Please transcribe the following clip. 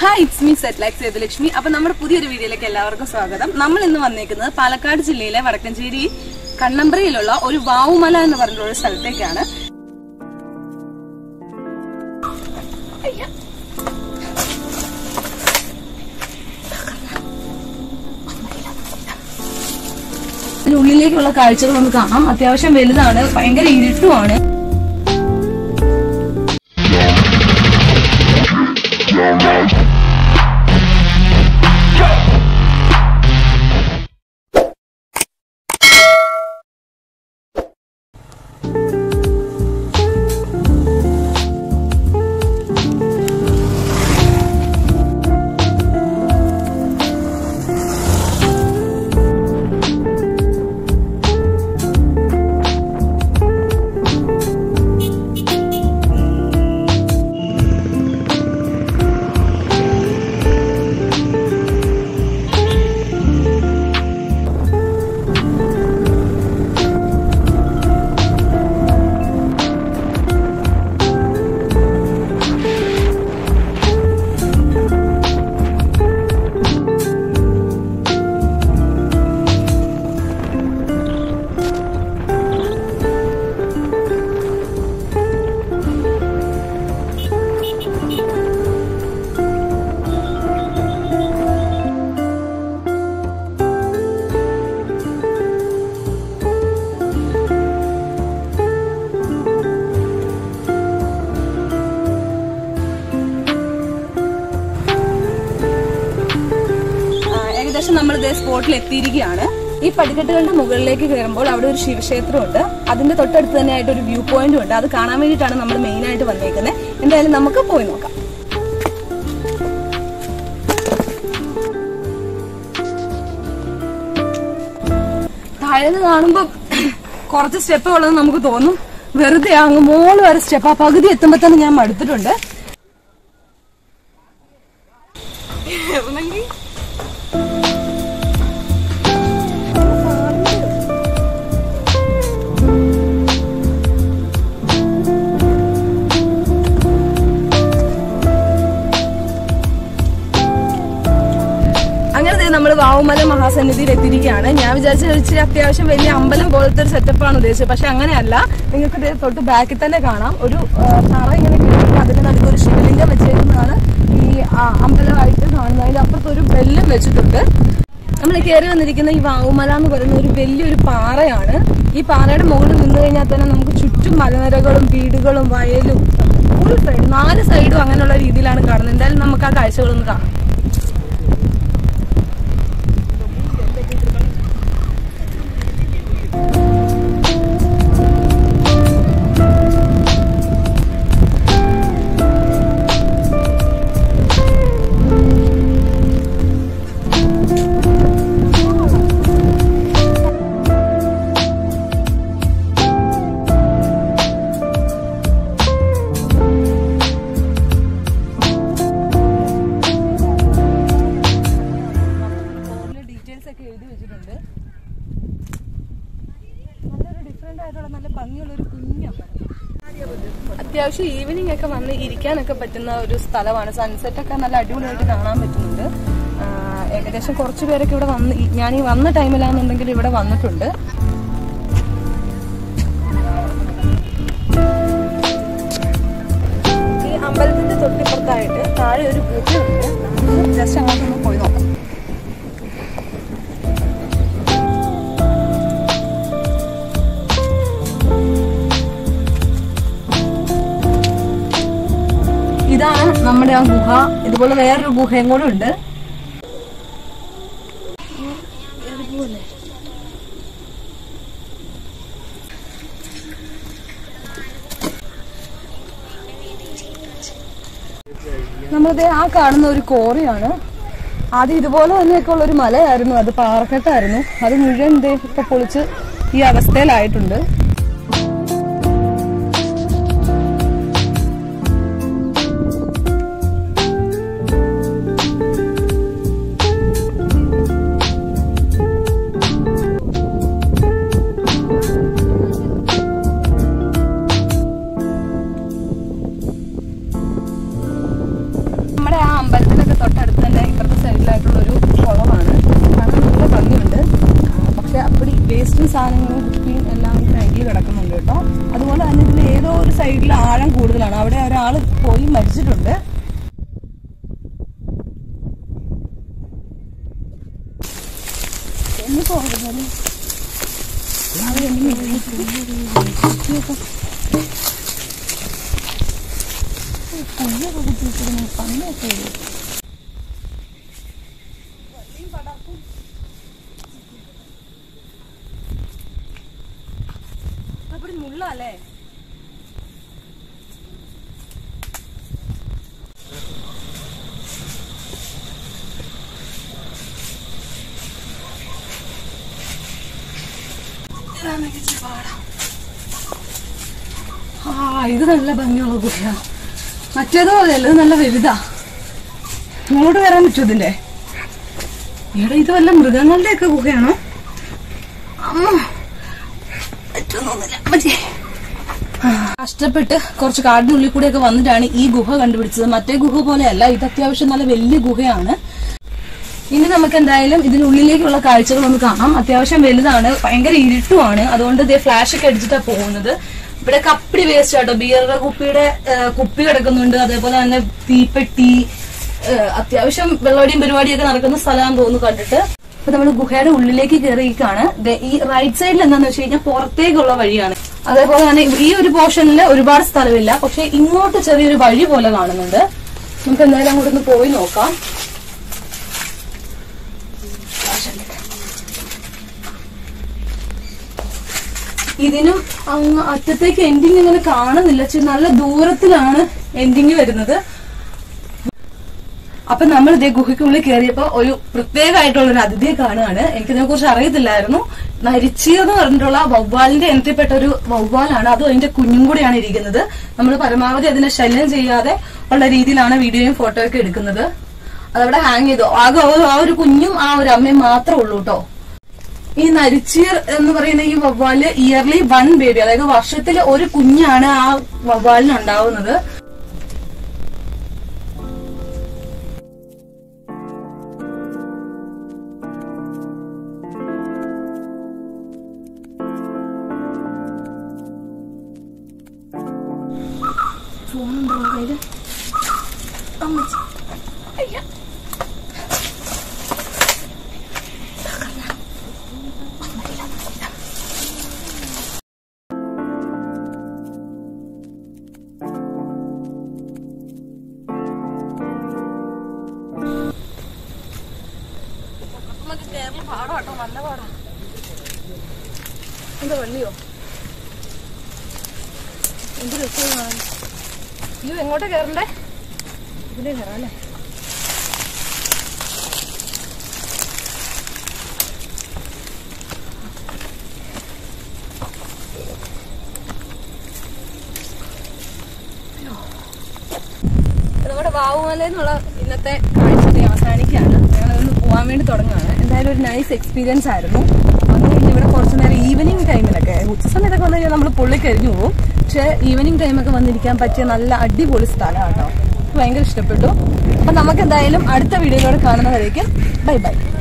Hi it's me set like Sethulakshmi അപ്പൊ നമ്മുടെ പുതിയൊരു വീഡിയോയിലേക്ക് എല്ലാവർക്കും സ്വാഗതം നമ്മൾ ഇന്ന് വന്നേക്കുന്നത് പാലക്കാട് ജില്ലയിലെ വടക്കഞ്ചേരി കണ്ണമ്പ്രയിലുള്ള ഒരു വാവുമല എന്ന് പറഞ്ഞിട്ടുള്ള ഒരു സ്ഥലത്തേക്കാണ് അയ്യ. ഇതിന്റെ ഉള്ളിലേക്കുള്ള കാഴ്ചകൾ നമുക്ക് കാണാം അത്യാവശ്യം വലുതാണ് ഭയങ്കര ഇരുട്ടുമാണ് ആ, ഏകദേശം നമ്മൾ ഇതേ സ്പോട്ടിൽ എത്തിയിരിക്കുകയാണ് ഈ പടിക്കെട്ടുകളുടെ മുകളിലേക്ക് കയറുമ്പോൾ അവിടെ ഒരു ശിവക്ഷേത്രമുണ്ട് അതിന്റെ തൊട്ടടുത്ത് തന്നെ ആയിട്ട് ഒരു വ്യൂ പോയിന്റും ഉണ്ട് അത് കാണാൻ വേണ്ടിയിട്ടാണ് നമ്മൾ മെയിൻ ആയിട്ട് വന്നേക്കുന്നത് എന്തായാലും നമുക്ക് പോയി നോക്കാം താഴേന്ന് കാണുമ്പോ കുറച്ച് സ്റ്റെപ്പ് ഉള്ളത് നമുക്ക് തോന്നും വെറുതെ അങ്ങ് മോള് വരെ സ്റ്റെപ്പ് ആ പകുതി എത്തുമ്പോ തന്നെ ഞാൻ മടുത്തിട്ടുണ്ട് ഇറങ്ങി അങ്ങനെ നമ്മൾ വാവുമല മഹാസന്നിധിയിൽ എത്തിയിരിക്കുകയാണ് ഞാൻ വിചാരിച്ച ഇച്ചിരി അത്യാവശ്യം വലിയ അമ്പലം പോലത്തെ ഒരു സെറ്റപ്പാണ് ഉദ്ദേശിച്ചത് പക്ഷെ അങ്ങനെയല്ല നിങ്ങൾക്ക് ദേ തൊട്ട് ബാക്കിൽ തന്നെ കാണാം ഒരു ആ, തറ ഇങ്ങനെ കയറി അതിന്റെ നടുക്ക് ഒരു ശിവലിംഗം വെച്ചേക്കുന്നതാണ് ഈ ആ, അമ്പലമായിട്ട് കാണുന്നത് അതിന്റെ അപ്പുറത്ത് ഒരു ബെല്ലും വെച്ചിട്ടുണ്ട് നമ്മൾ കയറി വന്നിരിക്കുന്ന ഈ വാവുമല എന്ന് പറയുന്ന ഒരു വലിയൊരു പാറയാണ് ഈ പാറയുടെ മുകളിൽ നിന്ന് കഴിഞ്ഞാൽ തന്നെ നമുക്ക് ചുറ്റും മലനിരകളും വീടുകളും വയലും ഫുൾ സൈഡ് നാല് സൈഡും അങ്ങനെയുള്ള രീതിയിലാണ് കാണുന്നത് എന്തായാലും നമുക്ക് ആ കാഴ്ചകളൊന്ന് കാണാം ഡീറ്റെയിൽസ് ഒക്കെ എഴുതി വെച്ചിട്ടുണ്ട് നല്ലൊരു ഡിഫറെന്റ് ആയിട്ടുള്ള നല്ല ഭംഗിയുള്ള ഒരു കുഞ്ഞമ്പലം അത്യാവശ്യം ഈവനിങ് ഒക്കെ വന്ന് ഇരിക്കാനൊക്കെ പറ്റുന്ന ഒരു സ്ഥലമാണ് സൺസെറ്റ് ഒക്കെ നല്ല അടിപൊളിയായിട്ട് കാണാൻ പറ്റുന്നുണ്ട് ആ, ഏകദേശം കുറച്ച് പേരൊക്കെ ഇവിടെ വന്ന് ഈ- ഞാൻ ഈ വന്ന ടൈമിലാണെന്നുണ്ടെങ്കിൽ ഇവിടെ വന്നിട്ടുണ്ട് ഈ അമ്പലത്തിന്റെ തൊട്ടിപ്പുറത്തായിട്ട് താഴെ ഒരു ഗുഹയുണ്ട് ജസ്റ്റ് അങ്ങോട്ടൊന്ന് പോയി നോക്കാം ഇതാണ് നമ്മുടെ ആ ഗുഹ ഇതുപോലെ വേറൊരു ഗുഹയും കൂടെ ഉണ്ട് നമ്മളിത് ആ കാണുന്ന ഒരു കോറിയാണ് ആദ്യം ഇതുപോലെ തന്നെയൊക്കെ ഉള്ള ഒരു മലയായിരുന്നു അത് പാറക്കെട്ടായിരുന്നു അത് മുഴുവൻ ദേ ഇപ്പൊ പൊളിച്ച് ഈ അവസ്ഥയിലായിട്ടുണ്ട് പോകുന്നത് മുള്ളല്ലേ ആ ഇത് നല്ല ഭംഗിയുള്ള ഗുഹയാ മറ്റേതോ അല്ലല്ലോ ഇത് നല്ല വലുതാ ഇങ്ങോട്ട് വരാൻ പറ്റുമോ ഇതിന്റെ ഇവിടെ ഇത് വല്ല മൃഗങ്ങളുടെ ഒക്കെ ഗുഹയാണോ അമ്മ പറ്റുന്നൊന്നുമില്ല മതി കഷ്ടപ്പെട്ട് കുറച്ച് കാടിനുള്ളിൽ കൂടെയൊക്കെ വന്നിട്ടാണ് ഈ ഗുഹ കണ്ടുപിടിച്ചത് മറ്റേ ഗുഹ പോലെയല്ല ഇത് അത്യാവശ്യം നല്ല വലിയ ഗുഹയാണ് ഇനി നമുക്ക് എന്തായാലും ഇതിനുള്ളിലേക്കുള്ള കാഴ്ചകൾ ഒന്ന് കാണാം അത്യാവശ്യം വലുതാണ് ഭയങ്കര ഇരുട്ടുമാണ് അതുകൊണ്ട് ഇതേ ഫ്ലാഷ് ഒക്കെ അടിച്ചിട്ടാ പോകുന്നത് ഇവിടെ കപ്പടി വേസ്റ്റ് ആട്ടോ ബിയറുടെ കുപ്പിയുടെ ഏഹ്, കുപ്പി കിടക്കുന്നുണ്ട് അതേപോലെ തന്നെ തീപ്പെട്ടി ഏഹ്, അത്യാവശ്യം വെള്ളവടിയും പരിപാടിയൊക്കെ നടക്കുന്ന സ്ഥലമാണെന്ന് തോന്നുന്നു കണ്ടിട്ട് അപ്പൊ നമ്മൾ ഗുഹയുടെ ഉള്ളിലേക്ക് കയറിയിരിക്കാണ് ദേ ഈ റൈറ്റ് സൈഡിൽ എന്താന്ന് വെച്ച് കഴിഞ്ഞാൽ പുറത്തേക്കുള്ള വഴിയാണ് അതേപോലെ തന്നെ ഈ ഒരു പോർഷനിൽ ഒരുപാട് സ്ഥലമില്ല പക്ഷെ ഇങ്ങോട്ട് ചെറിയൊരു വഴി പോലെ കാണുന്നുണ്ട് നമുക്ക് എന്തായാലും അങ്ങോട്ടൊന്ന് പോയി നോക്കാം ഇതിനും അങ്ങ് അറ്റത്തേക്ക് എൻഡിങ് ഇങ്ങനെ കാണുന്നില്ല പക്ഷെ നല്ല ദൂരത്തിലാണ് എൻഡിങ് വരുന്നത് അപ്പൊ നമ്മൾ ഇതേ ഗുഹയ്ക്കുള്ളിൽ കയറിയപ്പോ ഒരു പ്രത്യേകമായിട്ടുള്ള ഒരു അതിഥിയെ കാണുകയാണ് എനിക്കിതിനെ കുറിച്ച് അറിയത്തില്ലായിരുന്നു നരിച്ചി എന്ന് പറഞ്ഞിട്ടുള്ള വവ്വാലിന്റെ ഇനത്തിൽപ്പെട്ട ഒരു വവ്വാലാണ് അതും അതിന്റെ കുഞ്ഞും കൂടെയാണ് ഇരിക്കുന്നത് നമ്മൾ പരമാവധി അതിനെ ശല്യം ചെയ്യാതെ ഉള്ള രീതിയിലാണ് വീഡിയോയും ഫോട്ടോയൊക്കെ എടുക്കുന്നത് അതവിടെ ഹാങ് ചെയ്തു ആകെ ആ- ആ ഒരു കുഞ്ഞും ആ ഒരു അമ്മയും മാത്രമേ ഉള്ളൂ കേട്ടോ ഈ നരിച്ചിയർ എന്ന് പറയുന്ന ഈ വവ്വാല് ഇയർലി വൺ ബേബി അതായത് വർഷത്തിൽ ഒരു കുഞ്ഞാണ് ആ വവ്വാലിന് ഉണ്ടാവുന്നത് ഫോണുണ്ടോ കയ്യില് അമ്മച്ചി അയ്യ നമുക്ക് കേരളം പാടാട്ടോ നല്ല പാടാ എന്താ വള്ളിയോ എന്ത് രസമാണ് അയ്യോ എങ്ങോട്ടാ കയറണ്ടേ ഇതിലേ കയറാം അല്ലേ നമ്മുടെ വാവുമല എന്നുള്ള ഇന്നത്തെ കാഴ്ച അവസാനിക്കുകയാണ് ഞങ്ങൾ ഒന്ന് പോകാൻ വേണ്ടി തുടങ്ങുകയാണ് എന്തായാലും ഒരു നൈസ് എക്സ്പീരിയൻസ് ആയിരുന്നു വന്നു കഴിഞ്ഞാൽ ഇവിടെ കുറച്ച് നേരം ഈവനിങ് ടൈമിലൊക്കെ ഉച്ച സമയത്തൊക്കെ വന്നു കഴിഞ്ഞാൽ നമ്മൾ പുള്ളി കരിഞ്ഞു പോകും പക്ഷെ ഈവനിങ് ടൈമൊക്കെ വന്നിരിക്കാൻ പറ്റിയ നല്ല അടിപൊളി സ്ഥലമാണ് കേട്ടോ എനിക്ക് ഭയങ്കര ഇഷ്ടപ്പെട്ടു അപ്പൊ നമുക്ക് എന്തായാലും അടുത്ത വീഡിയോയിലൂടെ കാണുന്നവരേക്കും ബൈ ബൈ